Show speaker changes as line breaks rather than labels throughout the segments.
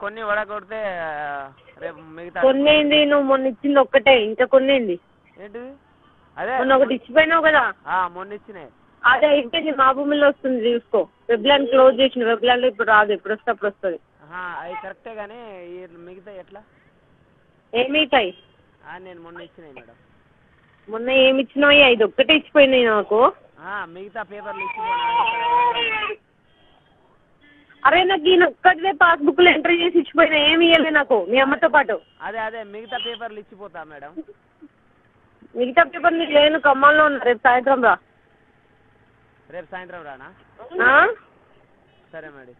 కొన్ని వడగొడితే ఆ, రేపు మిగతా
కొన్ని ఏంది నువ్వు మొన్న ఇచ్చింది ఒక్కటే ఇంకా కొన్ని ఏంది
ఏంటిది అదే
మొన్న ఒకటి ఇచ్చిపోయినావు కదా
ఆ, మొన్న ఇచ్చినాయి
అదే అయిపోయింది మా భూమిలో వస్తుంది చూసుకో వెబ్లాన్ క్లోజ్ చేసిన వెబ్లాన్లో ఇప్పుడు రాదు ఎప్పుడు వస్తే అప్పుడు వస్తుంది
ఆహా, అవి కరెక్టే కానీ ఈ మిగతా ఎట్లా
ఏమిటాయి
ఆ, నేను మొన్న ఇచ్చినాయి మేడం
మొన్న ఏమి ఇచ్చినావు ఐదు ఒక్కటే ఇచ్చిపోయినాయి నాకు
ఆ, మిగతా పేపర్లు ఇచ్చిపోయినా
అరే నాకు ఈయన ఒక్కటిదే పాస్బుక్లో ఎంట్రీ చేసి ఇచ్చిపోయినా ఏమి ఇవ్వలే నాకు మీ అమ్మతో పాటు
అదే అదే మిగతా పేపర్లు ఇచ్చిపోతా మేడం
మిగతా పేపర్ నీకు లేను ఖమ్మంలో ఉన్నా రేపు సాయంత్రం రా
రేపు సాయంత్రం రానా
ఆ?
సరే మేడం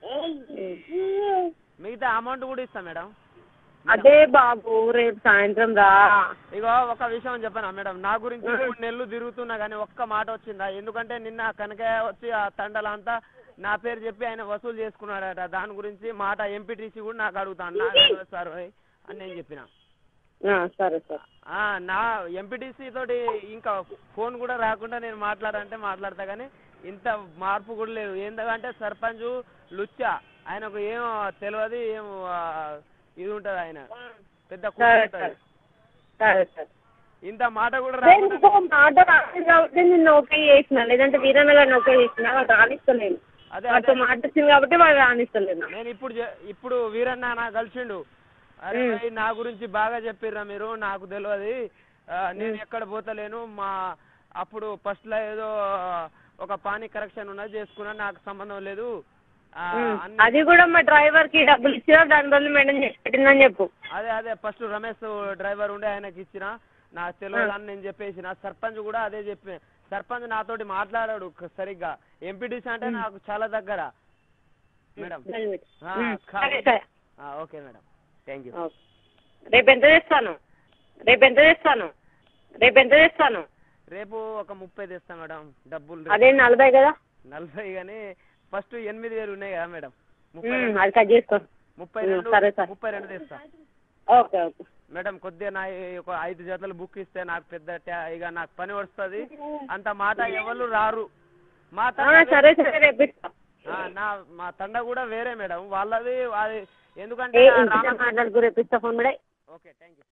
మిగతా అమౌంట్ కూడా ఇస్తా మేడం
అదే బాబు రేపు సాయంత్రం రా
ఇగో ఒక విషయం చెప్పనా మేడం నా గురించి మూడు నెలలు తిరుగుతున్నా కానీ ఒక్క మాట వచ్చిందా ఎందుకంటే నిన్న కనకయ్య వచ్చి ఆ తండలంతా నా పేరు చెప్పి ఆయన వసూలు చేసుకున్నాడట దాని గురించి మాట ఎంపీటీసీ కూడా నాకు అడుగుతాను నాకు తెలియదు సార్ అని నేను చెప్పిన
ఆ, సరే సరే
ఆ, నా ఎంపీటీసీ తోటి ఇంకా ఫోన్ కూడా రాకుండా నేను మాట్లాడంటే మాట్లాడతా కానీ ఇంత మార్పు కూడా లేదు ఎందుకంటే సర్పంచ్ లుచ్చా ఆయనకు ఏం తెలియదు ఏం ఆ, ఇది ఉంటుంది ఆయన పెద్ద కుట్ర
సరే
ఉంటది.
సరే సరే సరే
ఇంత మాట కూడా
నేను
రాకుండా
ఇంకో మాట రాలేదు కాబట్టి నిన్ను ఓకే చేసిన లేదంటే వీరన్న గారిని ఓకే చేసిన వాడు రాణిస్తలేను
అదే
వాడితో
అదే
మాట వచ్చింది కాబట్టి వాడు రాణిస్తలేను
నేను ఇప్పుడు చె- ఇప్పుడు వీరన్న నా కలిసిండు అరే
మ్.
భయ్, నా గురించి బాగా చెప్పిర్రా మీరు నాకు తెలియదు ఆ, నేను ఎక్కడ పోతలేను మా అప్పుడు ఫస్ట్ లో ఏదో ఒక పానీ కరెక్షన్ ఉన్నది చేసుకున్నా నాకు సంబంధం లేదు ఆ,
ఉమ్.
అన్ని-
అది కూడా మా డ్రైవర్ కి డబ్బులు ఇచ్చినా దాని బదులు మెయింటైన్ చేసి పెట్టిందని చెప్పు
అదే అదే ఫస్ట్ రమేష్ డ్రైవర్ ఉండే ఆయనకి ఇచ్చిన నాకు తెలియదు అని నేను చెప్పేసిన సర్పంచ్ కూడా అదే చెప్పి సర్పంచ్ నాతోటి మాట్లాడాడు క- సరిగ్గా ఎంపీటీసీ అంటే నాకు చాలా దగ్గర మేడం ఆ,
ఉమ్.
కా-
సరే సరే
ఆ, okay madam thank you
okay. రేపు ఎంత చేస్తాను రేపు ఎంత చేస్తాను రేపు ఎంత చేస్తాను
రేపు ఒక ముప్పై తెస్తా మేడం డబ్బులు రేపు
అదే నలభై కదా
నలభై కానీ ఫస్ట్ ఎనిమిది వేలు ఉన్నాయి కదా మేడం ముప్పై
ఉమ్,
రెండు-
అది కట్ చేసుకో
ముప్పై
ఉమ్,
రెండు
సరే, సరే.
ముప్పై రెండు తెస్తా
ఓకే ఓకే
మేడం కొద్దిగా నా ఈ ఒక ఐదు జతలు బుక్ ఇస్తే నాకు పెద్ద ట్యా- ఇక నాకు పని వస్తుంది అంత మాట ఎవరు రారు మా
ఆ,
తండ
సరే సరే రేపు ఇస్తా
ఆ, నా మా తండ కూడా వేరే మేడం వాళ్ళది అది ఎందుకంటే
ఏ
ఆ
ఇంటితో
రామ
మాట్లాడుకో రేపు ఇస్తా ఫోన్ కూడా
ఓకే థ్యాంక్ యూ